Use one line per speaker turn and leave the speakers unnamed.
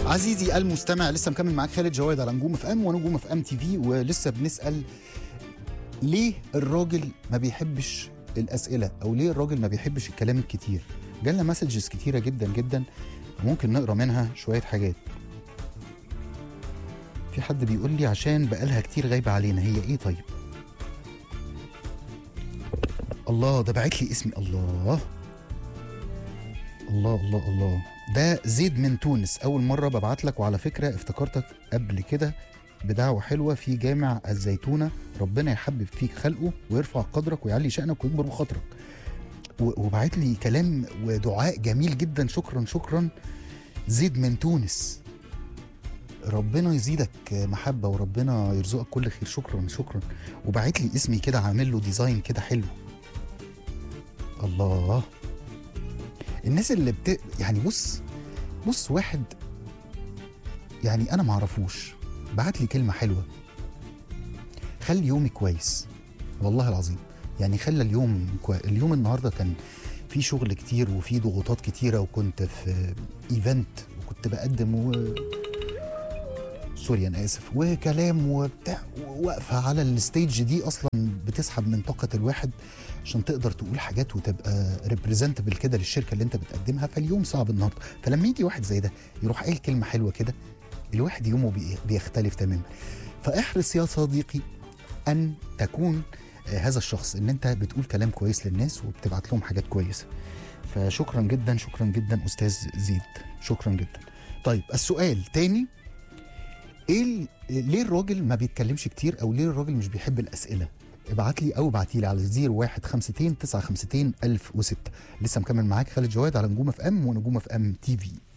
عزيزي المستمع لسه مكمل معاك خالد جواد على نجوم اف ام ونجوم اف ام تي في ولسه بنسال ليه الراجل ما بيحبش الاسئله او ليه الراجل ما بيحبش الكلام الكتير جالنا مسجز كتيره جدا جدا ممكن نقرا منها شويه حاجات في حد بيقول لي عشان بقالها كتير غايبه علينا هي ايه طيب الله ده بعت لي اسمي الله الله الله الله ده زيد من تونس اول مره ببعت لك وعلى فكره افتكرتك قبل كده بدعوه حلوه في جامع الزيتونه ربنا يحبب فيك خلقه ويرفع قدرك ويعلي شانك ويكبر بخاطرك و- وبعت لي كلام ودعاء جميل جدا شكرا شكرا زيد من تونس ربنا يزيدك محبه وربنا يرزقك كل خير شكرا شكرا وبعت لي اسمي كده عامل له ديزاين كده حلو الله الناس اللي بت يعني بص بص واحد يعني انا ما اعرفوش بعت لي كلمه حلوه خلي يومي كويس والله العظيم يعني خلى اليوم كوي... اليوم النهارده كان في شغل كتير وفي ضغوطات كتيره وكنت في ايفنت وكنت بقدم و... سوري انا اسف وكلام وبتاع واقفه على الستيج دي اصلا بتسحب من طاقه الواحد عشان تقدر تقول حاجات وتبقى ريبريزنتبل كده للشركه اللي انت بتقدمها فاليوم صعب النهارده فلما يجي واحد زي ده يروح قايل كلمه حلوه كده الواحد يومه بي- بيختلف تماما فاحرص يا صديقي ان تكون آه، هذا الشخص ان انت بتقول كلام كويس للناس وبتبعت لهم حاجات كويسه فشكرا جدا شكرا جدا استاذ زيد شكرا جدا طيب السؤال تاني ايه ال- ليه الراجل ما بيتكلمش كتير او ليه الراجل مش بيحب الاسئله ابعت لي او ابعتي لي على 0152 952 1006 لسه مكمل معاك خالد جواد على نجوم اف ام ونجوم اف ام تي في